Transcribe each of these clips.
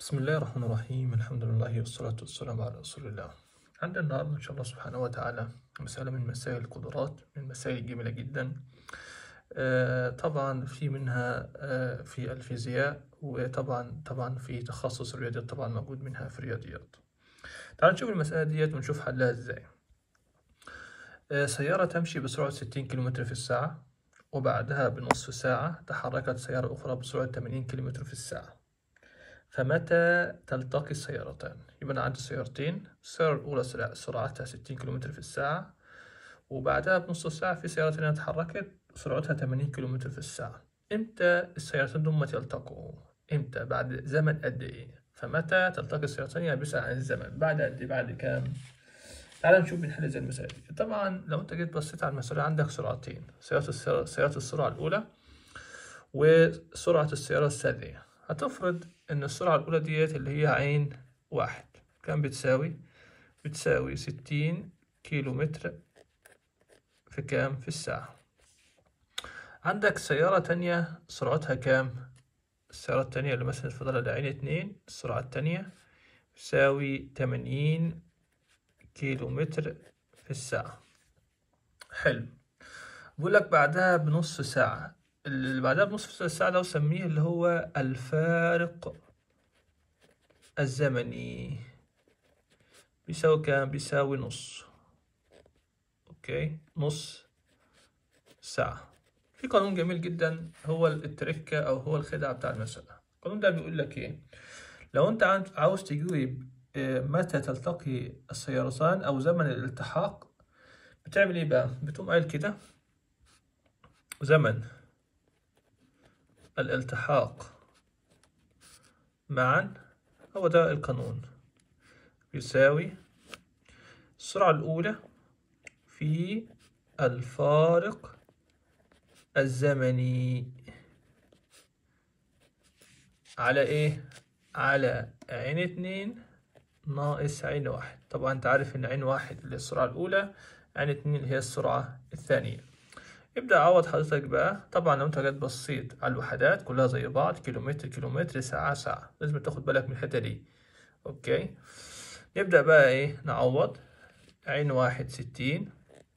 بسم الله الرحمن الرحيم الحمد لله والصلاة والسلام على رسول الله عندنا النهاردة إن شاء الله سبحانه وتعالى مسألة من مسائل القدرات من المسائل الجميلة جدا آه، طبعا في منها آه، في الفيزياء وطبعا طبعا في تخصص الرياضيات طبعا موجود منها في الرياضيات تعال نشوف المسألة ديت ونشوف حلها ازاي آه، سيارة تمشي بسرعة 60 كم في الساعة وبعدها بنصف ساعة تحركت سيارة أخرى بسرعة 80 كم في الساعة فمتى تلتقي السيارتان؟ يبقى أنا عندي سيارتين السيارة الأولى سرع- سرعتها 60 كم في الساعة وبعدها بنص ساعة في سيارة تانية اتحركت سرعتها 80 كم في الساعة إمتى السيارتين دول يلتقوا؟ إمتى؟ بعد زمن قد إيه؟ فمتى تلتقي السيارتين يعني بيسأل عن الزمن بعد قد إيه؟ بعد كام؟ تعال نشوف بنحل ازاي المسألة دي طبعا لو انت جيت بصيت على المسألة عندك سرعتين سيارة السيارة, سيارة السرعة الأولى وسرعة السيارة الثانية هتفرض إن السرعة الأولى ديت اللي هي عين واحد كام بتساوي؟ بتساوي ستين كيلو متر في كام؟ في الساعة عندك سيارة تانية سرعتها كام؟ السيارة التانية اللي مثلا اتفضل ده عين اتنين السرعة التانية تساوي تمانين كيلو متر في الساعة حلو بقول لك بعدها بنص ساعة اللي بعدها بنص ساعة ده سميه اللي هو الفارق الزمني بيساوي كام؟ بيساوي نص اوكي نص ساعة في قانون جميل جدا هو التركة او هو الخدعة بتاع المسألة القانون ده بيقول لك ايه لو انت عن- عاوز تجيب آه، متى تلتقي السيارتان او زمن الالتحاق بتعمل ايه بقى بتقوم قايل كده زمن الالتحاق معا هو ده القانون يساوي السرعة الأولى في الفارق الزمني على ايه على عين اتنين ناقص عين واحد طبعا انت عارف ان عين واحد اللي هي السرعة الأولى عين اتنين اللي هي السرعة الثانية ابدأ عوض حضرتك بقى طبعا لو انت جيت بصيت على الوحدات كلها زي بعض كيلومتر كيلومتر ساعة ساعة لازم تاخد بالك من الحتة دي اوكي نبدأ بقى ايه نعوض عين واحد ستين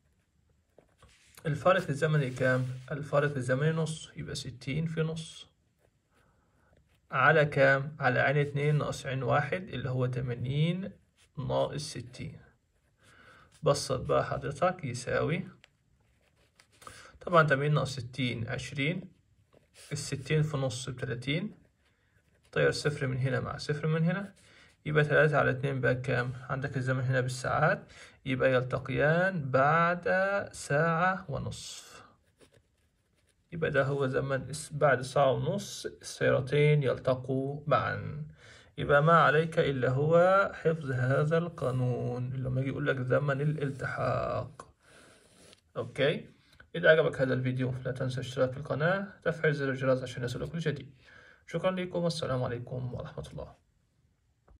الفارق الزمني كام؟ الفارق الزمني نص يبقى ستين في نص على كام؟ على عين اتنين ناقص عين واحد اللي هو تمانين ناقص ستين بسط بقى حضرتك يساوي طبعا تمانين ناقص ستين عشرين الستين في نص بتلاتين طير صفر من هنا مع صفر من هنا يبقى تلاتة على اتنين بقى كام؟ عندك الزمن هنا بالساعات يبقى يلتقيان بعد ساعة ونصف يبقى ده هو زمن الس- بعد ساعة ونص السيارتين يلتقوا معا يبقى ما عليك إلا هو حفظ هذا القانون لما يجي يقول لك زمن الالتحاق أوكي إذا عجبك هذا الفيديو لا تنسى اشتراك في القناة تفعيل زر الجرس عشان يصلك كل جديد شكرا لكم والسلام عليكم ورحمة الله